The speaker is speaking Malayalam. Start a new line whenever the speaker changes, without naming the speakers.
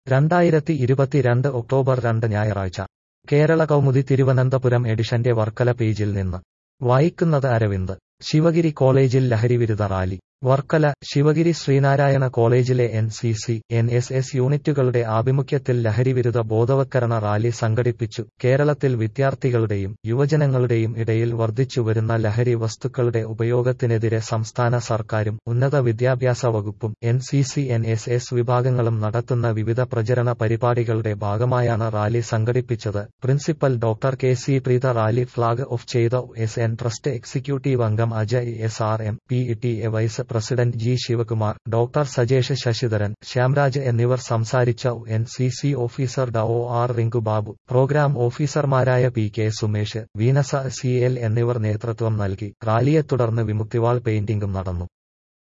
രണ്ടായിരത്തി ഇരുപത്തിരണ്ട് ഒക്ടോബർ രണ്ട് ഞായറാഴ്ച കേരള കൗമുദി തിരുവനന്തപുരം എഡിഷന്റെ വർക്കല പേജിൽ നിന്ന് വായിക്കുന്നത് അരവിന്ദ് ശിവഗിരി കോളേജിൽ ലഹരിവിരുദ്ധ റാലി വർക്കല ശിവഗിരി ശ്രീനാരായണ കോളേജിലെ N C C N S S യൂണിറ്റുകളുടെ ആഭിമുഖ്യത്തിൽ ലഹരിവിരുദ്ധ ബോധവത്കരണ റാലി സംഘടിപ്പിച്ചു കേരളത്തിൽ വിദ്യാർത്ഥികളുടെയും യുവജനങ്ങളുടെയും ഇടയിൽ വർദ്ധിച്ചുവരുന്ന ലഹരി വസ്തുക്കളുടെ ഉപയോഗത്തിനെതിരെ സംസ്ഥാന സർക്കാരും ഉന്നത വിദ്യാഭ്യാസ വകുപ്പും N C C N S S വിഭാഗങ്ങളും നടത്തുന്ന വിവിധ പ്രചരണ പരിപാടികളുടെ ഭാഗമായാണ് റാലി സംഘടിപ്പിച്ചത് principal doctor K C Preetha rally flag off ചെയ്ത എസ് എൻ ട്രസ്റ്റ് എക്സിക്യൂട്ടീവ് അംഗം Ajay S R M P T A vice president G Sivakumar doctor Sajesh Sasidharan Shyamraj എന്നിവർ സംസാരിച്ച എൻ സി സി ഓഫീസർ ഡ ഒ ആർ Rinku Babu programme officer P K Sumesh വീനസ സി എൽ എന്നിവർ നേതൃത്വം നൽകി റാലിയെ തുടർന്ന് വിമുക്തിവാൾ പെയിന്റിംഗും നടന്നു